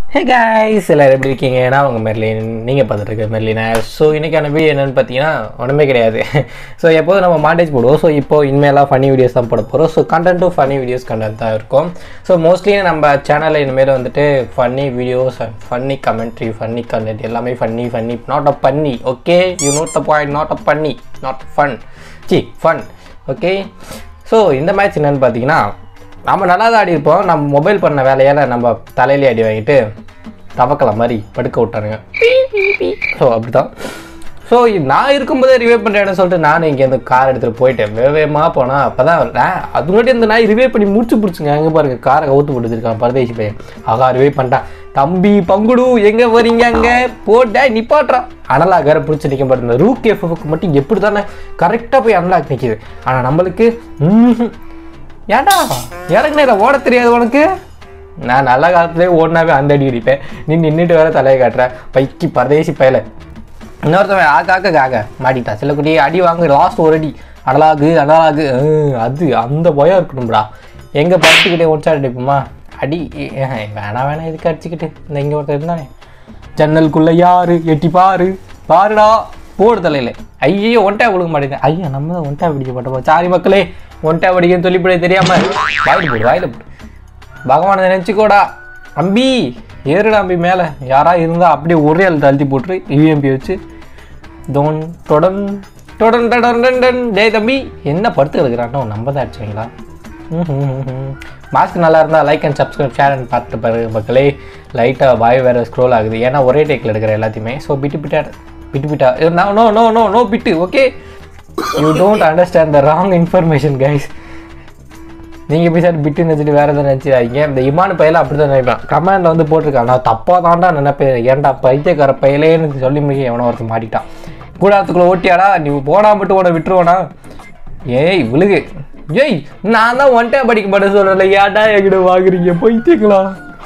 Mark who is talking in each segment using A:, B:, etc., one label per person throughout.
A: ஹே guys எல்லாரும் எப்படி இருக்கீங்க நான் உங்கள் மெர்லின் நீங்கள் பார்த்துட்டு இருக்க மெர்லினா ஸோ இன்றைக்கான வீடியோ என்னென்னு பார்த்தீங்கன்னா ஒன்றுமே கிடையாது ஸோ எப்போதும் நம்ம மாண்டேஜ் போடுவோம் ஸோ இப்போ இனிமேலாம் ஃபன்னி வீடியோஸ் தான் போட போகிறோம் ஸோ கண்டென்ட்டும் ஃபன்னி வீடியோஸ் கண்டென்ட் தான் இருக்கும் ஸோ மோஸ்ட்லி நம்ம சேனலில் இனிமேல் வந்துட்டு funny videos and funny commentary funny content எல்லாமே ஃபன்னி ஃபன்னி நாட் அ பண்ணி okay you note the point not a பண்ணி not fun see fun okay so இந்த மேட்ச் என்னென்னு பார்த்தீங்கன்னா நம்ம நல்லா தான் ஆடி இருப்போம் நம்ம மொபைல் பண்ண வேலையால் நம்ம தலையிலே அடி வாங்கிட்டு தவக்கலை மாதிரி படுக்க விட்டானுங்க ஸோ அப்படி தான் ஸோ நான் இருக்கும்போதே ரிவே பண்ணுறேன்னு சொல்லிட்டு நானும் இங்கேருந்து கார் எடுத்துகிட்டு போயிட்டேன் வேகமாக போனால் அப்போ தான் அது முன்னாடி இந்த நாய் ரிவே பண்ணி முடிச்சு பிடிச்சிங்க அங்கே பாருங்க காரை கவுத்து போட்டுருக்கான் பரதேசி பையன் ஆகா ரிவே பண்ணிட்டான் தம்பி பங்குடு எங்கே வரீங்க அங்கே போட்டா நிப்பாட்டுறான் அனலாக் வேறு பிடிச்சி நிற்க மாட்டேன் ரூக் எஃப்எஃப்க்கு மட்டும் எப்படி தானே கரெக்டாக போய் அனலாக் நிற்கிது ஆனால் நம்மளுக்கு ம்ஹும். ஏன்டா இறங்குன இதை ஓட தெரியாது உனக்கு நான் நல்ல காலத்துலேயே ஓடினாவே அந்த அடி அடிப்பேன் நீ நின்றுட்டு வேற தலையை காட்டுற பைக்கி பரதேசி பயல இன்னொருத்தவன் ஆக்காக்க காக்க மாட்டிட்டா சில குட்டி அடி வாங்க லாஸ்ட் ஒரு அடி அடலாகு அடலாகு ஹம், அது அந்த பயம் இருக்கணும்டா எங்கே படுத்துக்கிட்டே ஒன்சாட் அடிப்போமா அடி ஏஹ், வேணாம் வேணாம் இதுக்கு அடிச்சுக்கிட்டு இந்த இங்கே ஒருத்தர் இருந்தானே ஜன்னலுக்குள்ள யாரு எட்டி பாரு பாருடா போடு தலையில ஐயோ ஒன்டா கொடுக்க மாட்டேங்குது ஐயா நம்ம தான் ஒன்டா பிடிக்க மாட்டோம் சாரி மக்களே ஒன்டா பிடிக்கும் சொல்லிப்படி தெரியாம வாயில போடு வாயில போடு பகவானை நினைச்சுக்கோடா அம்பி ஏறுடா அம்பி மேலே யாரா இருந்தால் அப்படியே ஒரே ஆள் தழுத்தி போட்டுரு யூஎம்பி வச்சு தோன் தொடன் தொடன் தொடன் டன் டன் டேய் தம்பி என்ன படுத்து கிடக்குறானோ நம்ம தான் அடிச்சுவீங்களா மாஸ்க் நல்லா இருந்தால் like and subscribe share and பார்த்துட்டு பாரு மக்களே லைட்டாக வாய் வேறு ஸ்க்ரோல் ஆகுது ஏன்னா ஒரே டேக்கில் எடுக்கிற எல்லாத்தையுமே ஸோ பிட்டு பிட்டா பிட்டு பிட்டா no no no no bit okay you don't understand the wrong information guys நீங்கள் போய் சார் பிட்டு நினச்சிட்டு வேறு எதாவது நினச்சிடாதீங்க இந்த இமான பையில அப்படி தான் நினைப்பேன் கமெண்டில் வந்து போட்டிருக்கான் நான் தப்பாக தான்டா நினைப்பேன் ஏன்டா பைத்தியக்கார பையலேன்னு சொல்லி முடிக்க எவனோ ஒருத்தர் மாட்டிட்டான் கூடாரத்துக்குள்ளே ஓட்டியாடா நீ போனா மட்டும் உன விட்டுருவானா ஏய் விழுகு ஏய் நான் தான் ஒன் டேப் அடிக்க மாட்டேன் சொல்லல ஏன்டா என்கிட்ட வாங்குறீங்க பைத்தியங்களா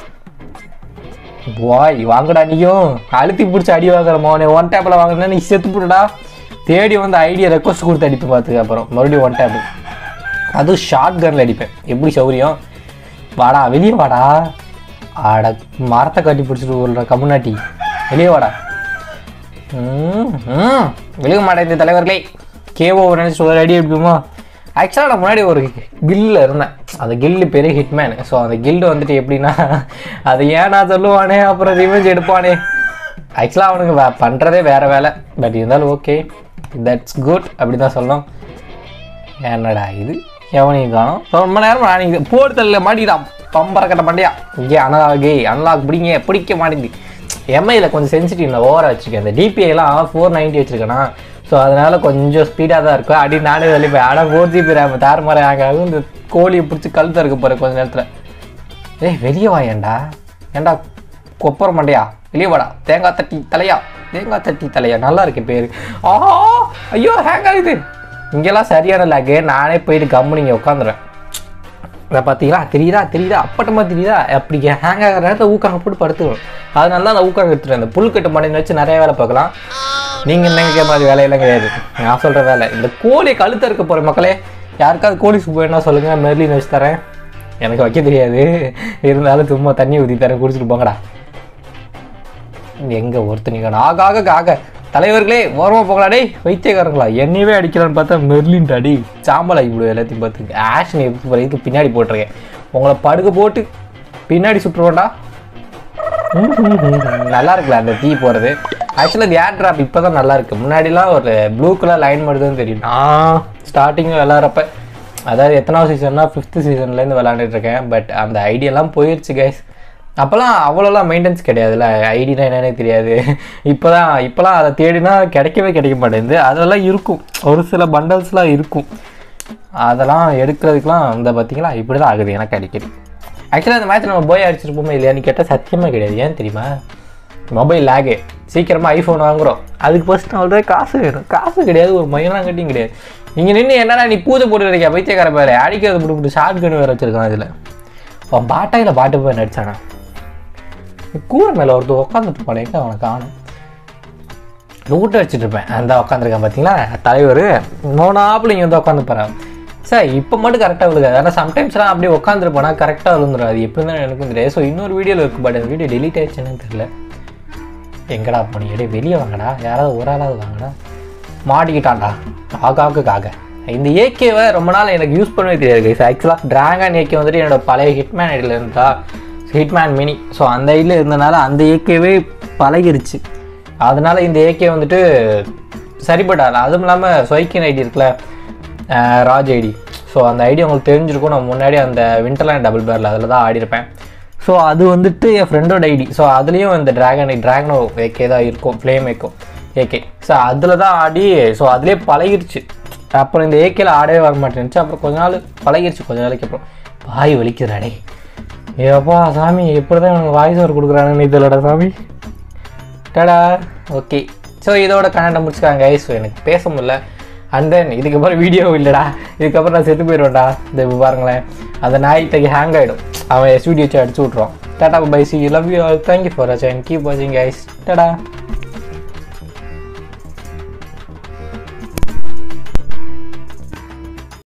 A: வாய் வாங்கடா நீயும் அழுத்தி பிடிச்சி அடி வாங்குற மோனே ஒன் டேப்பில் வாங்குறேன்னா நீ செத்து போடுடா தேடி வந்து ஐடியா ரெக்வஸ்ட் கொடுத்து அடிப்பேன் பார்த்துக்க அப்புறம் மறுபடியும் ஒன் டேப்பு அதுவும் ஷார்ட் கன்ல அடிப்பேன் எப்படி சௌரியம் வாடா வெளியே வாடா ஆட மரத்தை கட்டி பிடிச்சிட்டு ஒரு கம்முனாட்டி வெளியே வாடா ம், ம், விழுக மாட்டேங்குது தலைவர்களே கேவோ நினச்சிட்டு ஒரு அடி அடிப்போமா ஆக்சுவலாக நான் முன்னாடி ஒரு கில்லில் இருந்தேன் அந்த கில்லு பெரிய ஹிட்மேன் ஸோ அந்த கில்டு வந்துட்டு எப்படின்னா அதை ஏன் நான் சொல்லுவானே அப்புறம் ரிவெஞ்ச் எடுப்பானே ஆக்சுவலாக அவனுக்கு வே பண்ணுறதே வேறு வேலை பட் இருந்தாலும் ஓகே தட்ஸ் குட் அப்படி தான் சொல்லணும் என்னடா இது எவனையும் காணும் ரொம்ப நேரம் நான் இங்கே போட்டு தள்ள மாட்டிக்கிட்டான் பம்பர கட்ட மாட்டியா இங்கே அனலாக் அனலாக் பிடிங்க பிடிக்க மாட்டேங்குது எம்ஐயில் கொஞ்சம் சென்சிட்டிவ் இல்லை ஓவராக வச்சுருக்கேன் அந்த டிபிஐலாம் ஃபோர் நைன்ட்டி வச்சுருக்கேனா ஸோ அதனால் கொஞ்சம் ஸ்பீடாக தான் இருக்கும் அடி நானே வெளியே போய் ஆனால் ஃபோர் ஜிபி ரேம் தாறுமாற ஆகாது இந்த கோழியை பிடிச்சி கழுத்த இருக்க போகிற கொஞ்ச நேரத்தில் ஏய் வெளியே வாயேண்டா ஏண்டா கொப்பர மாட்டியா வெளியே வாடா தேங்காய் தட்டி தலையா தேங்காய் தட்டி தலையா நல்லா இருக்கு பேர் ஆ ஐயோ ஹேங் ஆகுது இங்கெல்லாம் சரியான லேக்கு நானே போயிட்டு கம்முனு இங்கே உட்காந்துருவேன் இதை பார்த்தீங்களா தெரியுதா தெரியுதா அப்பட்டமாக தெரியுதா அப்படி ஹேங் ஆகிற நேரத்தில் ஊக்காங்க போட்டு படுத்துக்கணும் அதனால தான் அந்த ஊக்காங்க எடுத்துட்டேன் இந்த புல்கட்டு மண்ணில் வச்சு நிறைய வேலை பார்க்கலாம் நீங்கள் நினைக்கிற மாதிரி வேலையெல்லாம் கிடையாது நான் சொல்கிற வேலை இந்த கோழி கழுத்த இருக்க போகிற மக்களே யாருக்காவது கோழி சூப் வேணா சொல்லுங்கள் மெர்லின் வச்சு தரேன் எனக்கு வைக்க தெரியாது இருந்தாலும் சும்மா தண்ணி ஊற்றி தரேன் குடிச்சிட்டு போங்கடா எங்க ஒருத்தனிக்கான ஆக ஆக ஆக தலைவர்களே ஓரமாக போகலாம் டேய் வைத்தியக்காரங்களா என்னையவே அடிக்கலான்னு பார்த்தா மெர்லின் அடி சாம்பல் ஆகி விடுவோம் எல்லாத்தையும் பார்த்து ஆஷன் எடுத்து இதுக்கு பின்னாடி போட்டிருக்கேன் உங்களை படுக்க போட்டு பின்னாடி சுற்றுவோண்டா நல்லா இருக்குல்ல அந்த தீ போகிறது ஆக்சுவலாக இந்த ஏர் ட்ராப் இப்போ தான் நல்லா இருக்கு முன்னாடிலாம் ஒரு ப்ளூ கலர் லைன் மட்டும் தெரியும் நான் ஸ்டார்டிங்கில் விளாட்றப்ப அதாவது எத்தனாவது சீசன்னா ஃபிஃப்த்து சீசன்லேருந்து விளாண்டுட்டு இருக்கேன் பட் அந்த ஐடியெல்லாம் போயிடுச்சு கைஸ் அப்போல்லாம் அவ்வளோலாம் மெயின்டெனன்ஸ் கிடையாதுல்ல ஐடினா என்னன்னே தெரியாது இப்போ தான் இப்போலாம் அதை தேடினா கிடைக்கவே கிடைக்க மாட்டேங்குது அதெல்லாம் இருக்கும் ஒரு சில பண்டல்ஸ்லாம் இருக்கும் அதெல்லாம் எடுக்கிறதுக்குலாம் இந்த பார்த்தீங்களா இப்படி தான் ஆகுது எனக்கு அடிக்கடி ஆக்சுவலாக இந்த மேட்ச் நம்ம போய் அடிச்சிருப்போமே இல்லையான்னு கேட்டால் சத்தியமாக கிடையாது ஏன் தெரியுமா மொபைல் லேகு சீக்கிரமாக ஐஃபோன் வாங்குறோம் அதுக்கு ஃபஸ்ட் ஆல்ரெடி காசு வேணும் காசு கிடையாது ஒரு மயிலாங்கட்டியும் கிடையாது இங்கே நின்று என்னடா நீ பூஜை போட்டு இருக்கியா பைத்தியக்கார பேர் அடிக்கிறது போட்டு போட்டு ஷார்ட் கன் வேறு வச்சிருக்கான் இதில் அவன் பாட்டாயில் பாட்டு போய் நடிச்சானா கூரை மேலே ஒருத்தர் உட்காந்துட்டு போனேங்க அவனை காணும் ரூட்டை வச்சுட்டு இருப்பேன் அந்த உட்காந்துருக்கான் பார்த்தீங்களா தலைவர் மோனாப்புல இங்கே வந்து உட்காந்து போகிறேன் சார் இப்போ மட்டும் கரெக்டாக விழுகாது ஆனால் சம்டைம்ஸ்லாம் அப்படியே உட்காந்துருப்போனா கரெக்டாக விழுந்துடும் அது எப்படி தான் எனக்கும் தெரியாது ஸோ இன்னொரு வீடியோவில் இருக்குது பட் அந்த வீடியோ டெலிட் ஆயிடுச்சுன்னு தெரியல எங்கடா போனீங்க டேய் வெளியே வாங்கடா யாராவது ஒரு ஆளாவது வாங்கடா மாட்டிக்கிட்டான்டா ஆகாக்கு காக இந்த ஏகேவை ரொம்ப நாள் எனக்கு யூஸ் பண்ணவே தெரியாது கைஸ் ஆக்சுவலாக டிராகன் ஏகே வந்துட்டு என்னோட பழைய ஹிட்மேன் ஐடியில் இருந்தா ஹிட்மேன் மினி ஸோ அந்த ஐடியில் இருந்தனால அந்த ஏகேவே பழகிருச்சு அதனால இந்த ஏகே வந்துட்டு சரிப்பட்டாது அதுவும் இல்லாமல் ஸ்வைக்கின் ஐடி இருக்குல்ல அஹ் ராஜ் ஐடி ஸோ அந்த ஐடி உங்களுக்கு தெரிஞ்சிருக்கும் நான் முன்னாடி அந்த விண்டர்லேண்ட் டபுள் பேரில் அதில் தான் ஆடிருப்பேன் ஸோ அது வந்துட்டு என் ஃப்ரெண்டோட ஐடி ஸோ அதுலேயும் இந்த ட்ராகன் ட்ராகனோ ஏகே தான் இருக்கும் ஃப்ளேம் ஏக்கும் ஏகே ஸோ அதில் தான் ஆடி ஸோ அதுலேயே பழகிருச்சு அப்புறம் இந்த ஏகேல ஆடவே வர மாட்டேன்னுச்சு அப்புறம் கொஞ்ச நாள் பழகிருச்சு கொஞ்ச நாளைக்கு அப்புறம் வாய் வலிக்குதுடா ஏப்பா சாமி எப்படி தான் எனக்கு வாய்ஸ் ஓவர் கொடுக்குறானுன்னு இதுலடா சாமி டடா ஓகே ஸோ இதோட கனெக்டை முடிச்சுக்காங்க ஸோ எனக்கு பேச முடியல அண்ட் தென் இதுக்கப்புறம் வீடியோ இல்லைடா இதுக்கப்புறம் நான் செத்து போயிடுவேன்டா இந்த இப்ப பாருங்களேன் அந்த நாய்க்கு ஹேங் ஆகிடும் அவன் எஸ்விடி வச்சு அடிச்சு விட்ருவான் tata bye C love you all thank you for வாட்சிங் கீப் வாட்சிங் கைஸ் டடா